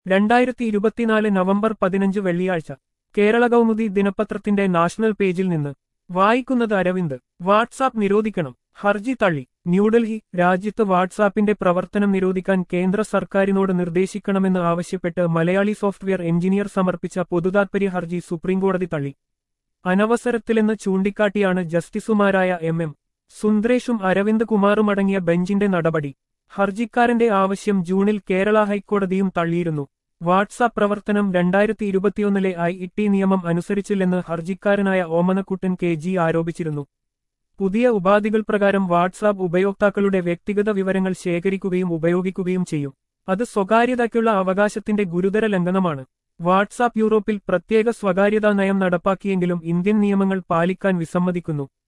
രണ്ടായിരത്തി ഇരുപത്തിനാല് നവംബർ പതിനഞ്ച് വെള്ളിയാഴ്ച കേരള കൗമുദി ദിനപത്രത്തിന്റെ നാഷണൽ പേജിൽ നിന്ന് വായിക്കുന്നത് അരവിന്ദ് വാട്സാപ്പ് നിരോധിക്കണം ഹർജി തള്ളി ന്യൂഡൽഹി രാജ്യത്ത് വാട്സാപ്പിന്റെ പ്രവർത്തനം നിരോധിക്കാൻ കേന്ദ്ര സർക്കാരിനോട് നിർദ്ദേശിക്കണമെന്ന് ആവശ്യപ്പെട്ട് മലയാളി സോഫ്റ്റ്വെയർ എഞ്ചിനീയർ സമർപ്പിച്ച പൊതുതാത്പര്യ ഹർജി സുപ്രീംകോടതി തള്ളി അനവസരത്തിലെന്ന് ചൂണ്ടിക്കാട്ടിയാണ് ജസ്റ്റിസുമാരായ എം എം സുന്ദരേഷും അരവിന്ദ് കുമാറുമടങ്ങിയ ബെഞ്ചിന്റെ നടപടി ഹർജിക്കാരന്റെ ആവശ്യം ജൂണിൽ കേരള ഹൈക്കോടതിയും തള്ളിയിരുന്നു വാട്സാപ്പ് പ്രവർത്തനം രണ്ടായിരത്തി ഇരുപത്തിയൊന്നിലെ ഐ ഇ ടി നിയമം അനുസരിച്ചില്ലെന്ന് ഹർജിക്കാരനായ ഓമനക്കുട്ടൻ കെ ജി ആരോപിച്ചിരുന്നു പുതിയ ഉപാധികൾ പ്രകാരം വാട്സാപ്പ് ഉപയോക്താക്കളുടെ വ്യക്തിഗത വിവരങ്ങൾ ശേഖരിക്കുകയും ഉപയോഗിക്കുകയും ചെയ്യും അത് സ്വകാര്യതയ്ക്കുള്ള അവകാശത്തിന്റെ ഗുരുതര ലംഘനമാണ് വാട്സാപ്പ് യൂറോപ്പിൽ പ്രത്യേക സ്വകാര്യതാ നയം നടപ്പാക്കിയെങ്കിലും ഇന്ത്യൻ നിയമങ്ങൾ പാലിക്കാൻ വിസമ്മതിക്കുന്നു